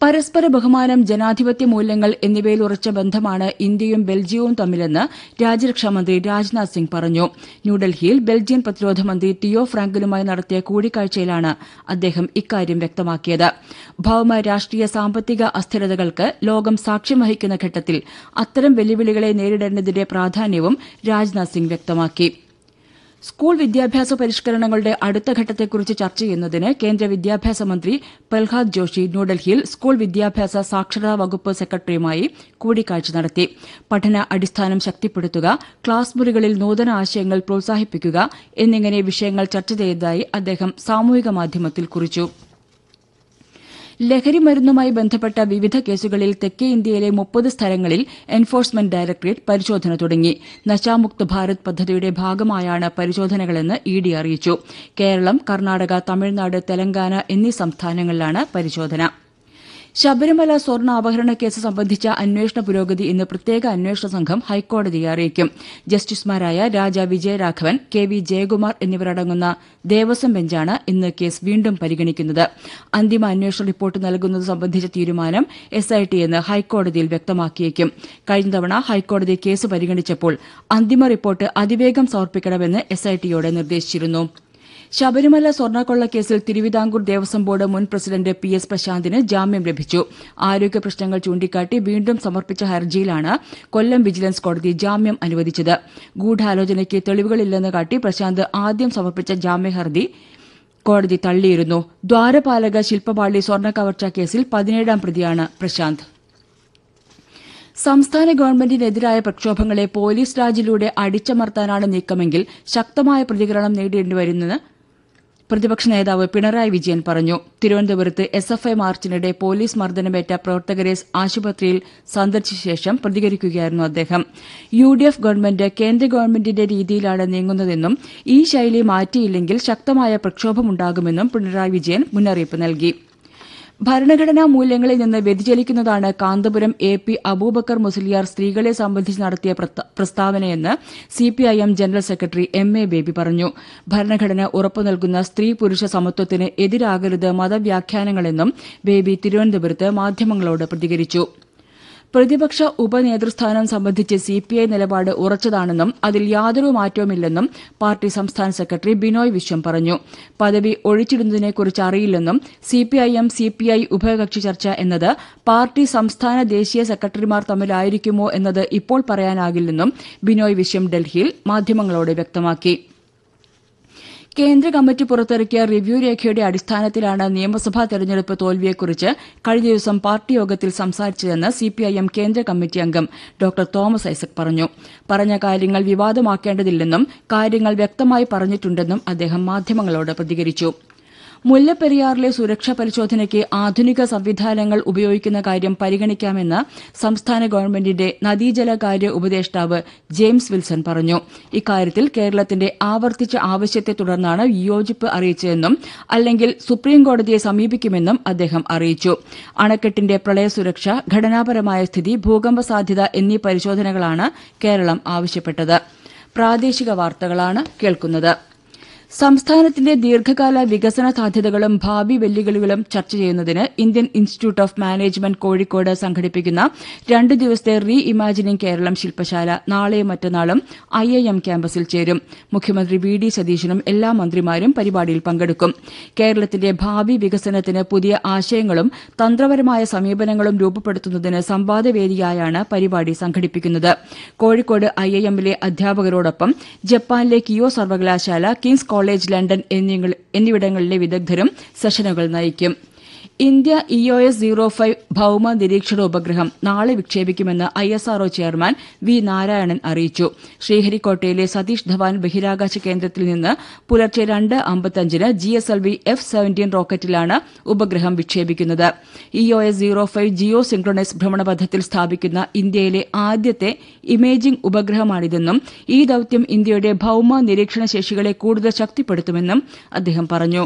പരസ്പര ബഹുമാനം ജനാധിപത്യ മൂല്യങ്ങൾ എന്നിവയിൽ ഉറച്ച ബന്ധമാണ് ഇന്ത്യയും ബെൽജിയവും തമ്മിലെന്ന് രാജ്യരക്ഷാമന്ത്രി രാജ്നാഥ് സിംഗ് പറഞ്ഞു ന്യൂഡൽഹിയിൽ ബെൽജിയൻ പ്രതിരോധ മന്ത്രി തിയോ ഫ്രാങ്കലുമായി നടത്തിയ കൂടിക്കാഴ്ചയിലാണ് അദ്ദേഹം ഇക്കാര്യം വ്യക്തമാക്കിയത് ഭൌമ രാഷ്ട്രീയ സാമ്പത്തിക അസ്ഥിരതകൾക്ക് ലോകം സാക്ഷ്യം വഹിക്കുന്ന ഘട്ടത്തിൽ അത്തരം വെല്ലുവിളികളെ നേരിടേണ്ടതിന്റെ പ്രാധാന്യവും രാജ്നാഥ് സിംഗ് വ്യക്തമാക്കി സ്കൂൾ വിദ്യാഭ്യാസ പരിഷ്കരണങ്ങളുടെ അടുത്ത ഘട്ടത്തെക്കുറിച്ച് ചർച്ച ചെയ്യുന്നതിന് കേന്ദ്ര വിദ്യാഭ്യാസ മന്ത്രി പ്രഹ്ലാദ് ജോഷി ന്യൂഡൽഹിയിൽ സ്കൂൾ വിദ്യാഭ്യാസ സാക്ഷരതാ വകുപ്പ് സെക്രട്ടറിയുമായി കൂടിക്കാഴ്ച നടത്തി പഠന അടിസ്ഥാനം ശക്തിപ്പെടുത്തുക ക്ലാസ് മുറികളിൽ നൂതന ആശയങ്ങൾ പ്രോത്സാഹിപ്പിക്കുക എന്നിങ്ങനെ വിഷയങ്ങൾ ചർച്ച ചെയ്തതായി അദ്ദേഹം സാമൂഹിക മാധ്യമത്തിൽ കുറിച്ചു ലഹരിമരുന്നുമായി ബന്ധപ്പെട്ട വിവിധ കേസുകളിൽ തെക്കേ ഇന്ത്യയിലെ മുപ്പത് സ്ഥലങ്ങളിൽ എൻഫോഴ്സ്മെന്റ് ഡയറക്ടറേറ്റ് പരിശോധന തുടങ്ങി നശാമുക്ത് ഭാരത് പദ്ധതിയുടെ ഭാഗമായാണ് പരിശോധനകളെന്ന് ഇ ഡി അറിയിച്ചു കേരളം കർണാടക തമിഴ്നാട് തെലങ്കാന എന്നീ സംസ്ഥാനങ്ങളിലാണ് പരിശോധന ശബരിമല സ്വർണ്ണ അപഹരണ കേസ് സംബന്ധിച്ച അന്വേഷണ പുരോഗതി ഇന്ന് പ്രത്യേക അന്വേഷണ സംഘം ഹൈക്കോടതിയെ അറിയിക്കും ജസ്റ്റിസുമാരായ രാജ വിജയരാഘവൻ കെ വി ജയകുമാർ എന്നിവരടങ്ങുന്ന ദേവസ്വം ബെഞ്ചാണ് ഇന്ന് കേസ് വീണ്ടും പരിഗണിക്കുന്നത് അന്തിമ അന്വേഷണ റിപ്പോർട്ട് നൽകുന്നത് സംബന്ധിച്ച തീരുമാനം എസ് ഐ ടി എന്ന് ഹൈക്കോടതിയിൽ വ്യക്തമാക്കിയേക്കും കഴിഞ്ഞ തവണ ഹൈക്കോടതി കേസ് പരിഗണിച്ചപ്പോൾ അന്തിമ റിപ്പോർട്ട് അതിവേഗം സമർപ്പിക്കണമെന്ന് എസ് ഐ ടിയോട് നിർദ്ദേശിച്ചിരുന്നു ശബരിമല സ്വർണ്ണക്കൊള്ള കേസിൽ തിരുവിതാംകൂർ ദേവസ്വം ബോർഡ് മുൻ പ്രസിഡന്റ് പി എസ് പ്രശാന്തിന് ജാമ്യം ലഭിച്ചു ആരോഗ്യ പ്രശ്നങ്ങൾ ചൂണ്ടിക്കാട്ടി വീണ്ടും സമർപ്പിച്ച ഹർജിയിലാണ് കൊല്ലം വിജിലൻസ് കോടതി ജാമ്യം അനുവദിച്ചത് ഗൂഢാലോചനയ്ക്ക് തെളിവുകളില്ലെന്ന് കാട്ടി പ്രശാന്ത് ആദ്യം സമർപ്പിച്ച ജാമ്യഹർജി കോടതി തള്ളിയിരുന്നു ദ്വാരപാലക ശില്പപാളി സ്വർണ്ണ കവർച്ചാ കേസിൽ പതിനേഴാം പ്രതിയാണ് പ്രശാന്ത് സംസ്ഥാന ഗവൺമെന്റിനെതിരായ പ്രക്ഷോഭങ്ങളെ പോലീസ് രാജിലൂടെ അടിച്ചമർത്താനാണ് നീക്കമെങ്കിൽ ശക്തമായ പ്രതികരണം നേരിടേണ്ടിവരുമെന്ന് പ്രതിപക്ഷ നേതാവ് പിണറായി വിജയൻ പറഞ്ഞു തിരുവനന്തപുരത്ത് എസ് എഫ് ഐ മാർച്ചിനിടെ പോലീസ് മർദ്ദനമേറ്റ പ്രവർത്തകരെ ആശുപത്രിയിൽ സന്ദർശിച്ച ശേഷം പ്രതികരിക്കുകയായിരുന്നു അദ്ദേഹം യു ഡി എഫ് ഗവൺമെന്റ് കേന്ദ്ര ഗവൺമെന്റിന്റെ രീതിയിലാണ് നീങ്ങുന്നതെന്നും ഈ ശൈലി മാറ്റിയില്ലെങ്കിൽ ശക്തമായ പ്രക്ഷോഭമുണ്ടാകുമെന്നും പിണറായി വിജയൻ മുന്നറിയിപ്പ് നൽകി ഭരണഘടനാ മൂല്യങ്ങളിൽ നിന്ന് വ്യതിചലിക്കുന്നതാണ് കാന്തപുരം എ പി അബൂബക്കർ മുസ്ലിയാർ സ്ത്രീകളെ സംബന്ധിച്ച് നടത്തിയ പ്രസ്താവനയെന്ന് CPIM general secretary M A Baby പറഞ്ഞു ഭരണഘടന ഉറപ്പു നൽകുന്ന സ്ത്രീ പുരുഷ സമത്വത്തിന് എതിരാകരുത് മതവ്യാഖ്യാനങ്ങളെന്നും ബേബി തിരുവനന്തപുരത്ത് മാധ്യമങ്ങളോട് പ്രതികരിച്ചു പ്രതിപക്ഷ ഉപനേതൃസ്ഥാനം സംബന്ധിച്ച് സിപിഐ നിലപാട് ഉറച്ചതാണെന്നും അതിൽ യാതൊരു മാറ്റവുമില്ലെന്നും പാർട്ടി സംസ്ഥാന സെക്രട്ടറി ബിനോയ് വിശ്വം പറഞ്ഞു പദവി ഒഴിച്ചിടുന്നതിനെക്കുറിച്ച് അറിയില്ലെന്നും സിപിഐഎം സിപിഐ ഉഭയകക്ഷി ചർച്ച എന്നത് പാർട്ടി സംസ്ഥാന ദേശീയ സെക്രട്ടറിമാർ തമ്മിലായിരിക്കുമോ എന്നത് ഇപ്പോൾ പറയാനാകില്ലെന്നും ബിനോയ് വിശ്വം ഡൽഹിയിൽ മാധ്യമങ്ങളോട് വ്യക്തമാക്കി കേന്ദ്ര കമ്മിറ്റി പുറത്തിറക്കിയ റിവ്യൂ രേഖയുടെ അടിസ്ഥാനത്തിലാണ് നിയമസഭാ തെരഞ്ഞെടുപ്പ് തോൽവിയെക്കുറിച്ച് കഴിഞ്ഞ ദിവസം പാർട്ടി യോഗത്തിൽ സംസാരിച്ചതെന്ന് സിപിഐഎം കേന്ദ്ര കമ്മിറ്റി അംഗം ഡോക്ടർ തോമസ് ഐസക് പറഞ്ഞു പറഞ്ഞ കാര്യങ്ങൾ വിവാദമാക്കേണ്ടതില്ലെന്നും കാര്യങ്ങൾ വ്യക്തമായി പറഞ്ഞിട്ടുണ്ടെന്നും അദ്ദേഹം മാധ്യമങ്ങളോട് പ്രതികരിച്ചു മുല്ലപ്പെരിയാറിലെ സുരക്ഷാ പരിശോധനയ്ക്ക് ആധുനിക സംവിധാനങ്ങൾ ഉപയോഗിക്കുന്ന കാര്യം പരിഗണിക്കാമെന്ന് സംസ്ഥാന ഗവൺമെന്റിന്റെ നദീജലകാര്യ ഉപദേഷ്ടാവ് ജെയിംസ് വിൽസൺ പറഞ്ഞു ഇക്കാര്യത്തിൽ കേരളത്തിന്റെ ആവർത്തിച്ച ആവശ്യത്തെ തുടർന്നാണ് വിയോജിപ്പ് അറിയിച്ചതെന്നും അല്ലെങ്കിൽ സുപ്രീംകോടതിയെ സമീപിക്കുമെന്നും അദ്ദേഹം അറിയിച്ചു അണക്കെട്ടിന്റെ പ്രളയസുരക്ഷ ഘടനാപരമായ സ്ഥിതി ഭൂകമ്പ സാധ്യത എന്നീ പരിശോധനകളാണ് കേരളം ആവശ്യപ്പെട്ടത് പ്രാദേശിക വാർത്തകളാണ് കേൾക്കുന്നത് സംസ്ഥാനത്തിന്റെ ദീർഘകാല വികസന സാധ്യതകളും ഭാവി വെല്ലുവിളികളും ചർച്ച ചെയ്യുന്നതിന് Indian institute of management Kozhikode സംഘടിപ്പിക്കുന്ന രണ്ട് ദിവസത്തെ റീ ഇമാജിനിംഗ് കേരളം ശില്പശാല നാളെയും മറ്റന്നാളും ഐ ഐ എം ക്യാമ്പസിൽ ചേരും മുഖ്യമന്ത്രി വി ഡി സതീശനും എല്ലാ മന്ത്രിമാരും പരിപാടിയിൽ പങ്കെടുക്കും കേരളത്തിന്റെ ഭാവി വികസനത്തിന് പുതിയ ആശയങ്ങളും തന്ത്രപരമായ സമീപനങ്ങളും രൂപപ്പെടുത്തുന്നതിന് സംവാദവേദിയായാണ് പരിപാടി സംഘടിപ്പിക്കുന്നത് കോഴിക്കോട് ഐ ഐ എമ്മിലെ അധ്യാപകരോടൊപ്പം ജപ്പാനിലെ കിയോ സർവകലാശാല കിങ്സ് കോളേജ് ലണ്ടൻ എന്നിവിടങ്ങളിലെ വിദഗ്ധരും സെഷനുകൾ നയിക്കും India E O S zero five ഭൌമ നിരീക്ഷണ ഉപഗ്രഹം നാളെ വിക്ഷേപിക്കുമെന്ന് I S RO chairman V Narayanan അറിയിച്ചു ശ്രീഹരിക്കോട്ടയിലെ സതീഷ് ധവാൻ ബഹിരാകാശ കേന്ദ്രത്തിൽ നിന്ന് പുലർച്ചെ രണ്ട് അമ്പത്തഞ്ചിന് G S L V F seventeen റോക്കറ്റിലാണ് ഉപഗ്രഹം വിക്ഷേപിക്കുന്നത് E O S zero five geosynchronous ഭ്രമണപഥത്തിൽ സ്ഥാപിക്കുന്ന ഇന്ത്യയിലെ ആദ്യത്തെ ഇമേജിംഗ് ഉപഗ്രഹമാണിതെന്നും ഈ ദൌത്യം ഇന്ത്യയുടെ ഭൌമ നിരീക്ഷണ ശേഷികളെ കൂടുതൽ ശക്തിപ്പെടുത്തുമെന്നും അദ്ദേഹം പറഞ്ഞു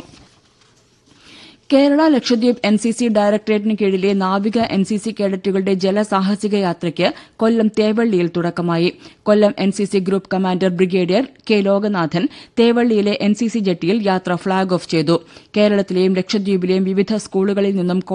Kerala Lakshadweep N C C ഡയറക്ടറേറ്റിന് കീഴിലെ നാവിക എൻ സി സി കേഡറ്റുകളുടെ ജലസാഹസിക യാത്രയ്ക്ക് കൊല്ലം തേവള്ളിയിൽ തുടക്കമായി Kollam N C C group commander brigadier K Loganathan തേവള്ളിയിലെ എൻ സി സി ജെട്ടിയിൽ യാത്ര ഫ്ളാഗ് ഓഫ് ചെയ്തു കേരളത്തിലെയും ലക്ഷദ്വീപിലെയും വിവിധ സ്കൂളുകളിൽ നിന്നും